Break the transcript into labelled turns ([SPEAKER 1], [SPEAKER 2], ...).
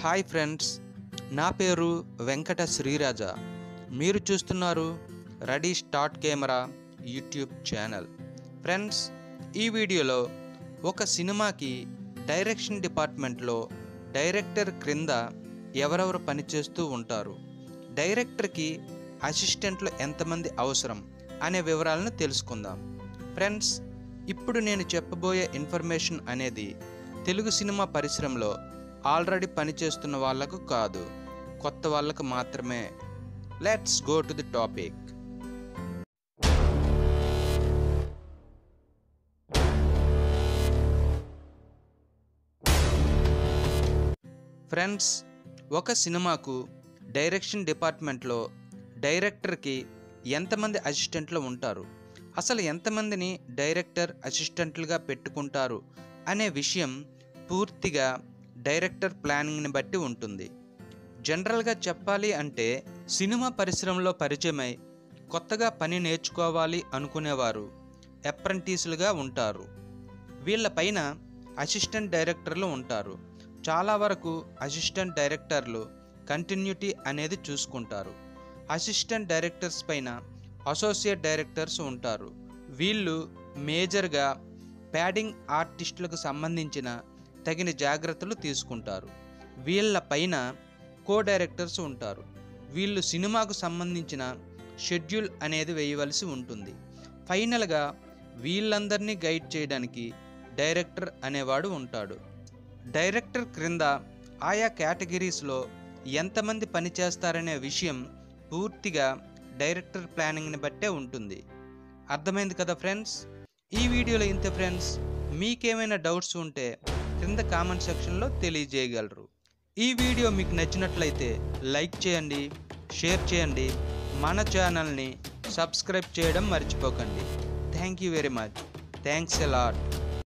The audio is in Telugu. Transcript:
[SPEAKER 1] హాయ్ ఫ్రెండ్స్ నా పేరు వెంకట శ్రీరాజ మీరు చూస్తున్నారు ready start camera YouTube channel friends ఈ వీడియోలో ఒక సినిమాకి డైరెక్షన్ డిపార్ట్మెంట్లో డైరెక్టర్ క్రింద ఎవరెవరు పనిచేస్తూ ఉంటారు డైరెక్టర్కి అసిస్టెంట్లు ఎంతమంది అవసరం అనే వివరాలను తెలుసుకుందాం ఫ్రెండ్స్ ఇప్పుడు నేను చెప్పబోయే ఇన్ఫర్మేషన్ అనేది తెలుగు సినిమా పరిశ్రమలో ఆల్రెడీ పనిచేస్తున్న వాళ్ళకు కాదు కొత్త వాళ్ళకు మాత్రమే let's go to the topic friends ఒక సినిమాకు డైరెక్షన్ డిపార్ట్మెంట్లో డైరెక్టర్కి ఎంతమంది అసిస్టెంట్లు ఉంటారు అసలు ఎంతమందిని డైరెక్టర్ అసిస్టెంట్లుగా పెట్టుకుంటారు అనే విషయం పూర్తిగా డైరెక్టర్ ప్లానింగ్ని బట్టి ఉంటుంది జనరల్గా చెప్పాలి అంటే సినిమా పరిశ్రమలో పరిచయమై కొత్తగా పని నేర్చుకోవాలి అనుకునేవారు అప్రెంటిస్లుగా ఉంటారు వీళ్ళపైన అసిస్టెంట్ డైరెక్టర్లు ఉంటారు చాలా వరకు అసిస్టెంట్ డైరెక్టర్లు కంటిన్యూటీ అనేది చూసుకుంటారు అసిస్టెంట్ డైరెక్టర్స్ పైన అసోసియేట్ డైరెక్టర్స్ ఉంటారు వీళ్ళు మేజర్గా ప్యాడింగ్ ఆర్టిస్టులకు సంబంధించిన తగిన జాగ్రత్తలు తీసుకుంటారు వీళ్ళ పైన కో డైరెక్టర్స్ ఉంటారు వీళ్ళు సినిమాకు సంబంధించిన షెడ్యూల్ అనేది వేయవలసి ఉంటుంది ఫైనల్గా వీళ్ళందరినీ గైడ్ చేయడానికి డైరెక్టర్ అనేవాడు ఉంటాడు డైరెక్టర్ క్రింద ఆయా కేటగిరీస్లో ఎంతమంది పనిచేస్తారనే విషయం పూర్తిగా డైరెక్టర్ ప్లానింగ్ని బట్టే ఉంటుంది అర్థమైంది కదా ఫ్రెండ్స్ ఈ వీడియోలో ఇంతే ఫ్రెండ్స్ మీకేమైనా డౌట్స్ ఉంటే క్రింద కామెంట్ సెక్షన్లో తెలియజేయగలరు ఈ వీడియో మీకు నచ్చినట్లయితే లైక్ చేయండి షేర్ చేయండి మన ఛానల్ని సబ్స్క్రైబ్ చేయడం మర్చిపోకండి thank you very much thanks a lot